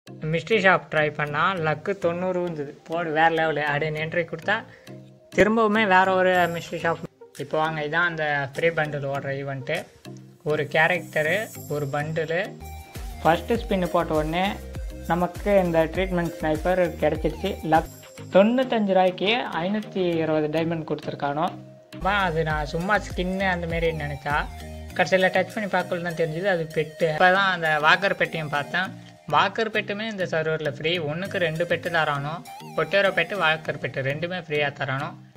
mystery shop try பண்ணால் luck தொண்ணூறு இருந்தது போடு வேறு லெவலு அப்படின்னு என்ட்ரி கொடுத்தா திரும்பவுமே வேறு ஒரு மிஸ்ட்ரி ஷாப் இப்போ வாங்க இதான் அந்த ஃப்ரீ பண்டில் ஓடுற ஈவெண்ட்டு ஒரு கேரக்டரு ஒரு பண்டிலு ஃபஸ்ட்டு ஸ்பின்னு போட்ட உடனே நமக்கு இந்த ட்ரீட்மெண்ட் ஸ்னைப்பர் கிடச்சிருச்சு லக் தொண்ணூத்தஞ்சு ரூபாய்க்கு ஐநூற்றி இருபது டைமண்ட் கொடுத்துருக்கானோ அப்ப அது நான் சும்மா ஸ்கின்னு அந்த மாரி நினச்சா கடைசியில் டச் பண்ணி பார்க்கல தான் தெரிஞ்சுது அது பெட்டு இப்போ தான் அந்த வாக்கர் பெட்டையும் பார்த்தேன் வாக்கர் பெட்டுமே இந்த சர்வரில் ஃப்ரீ ஒன்றுக்கு ரெண்டு பெட்டு தரானோ பொட்டேரோ பெட்டு வாக்கர் பெட்டு ரெண்டுமே ஃப்ரீயாக தரானோ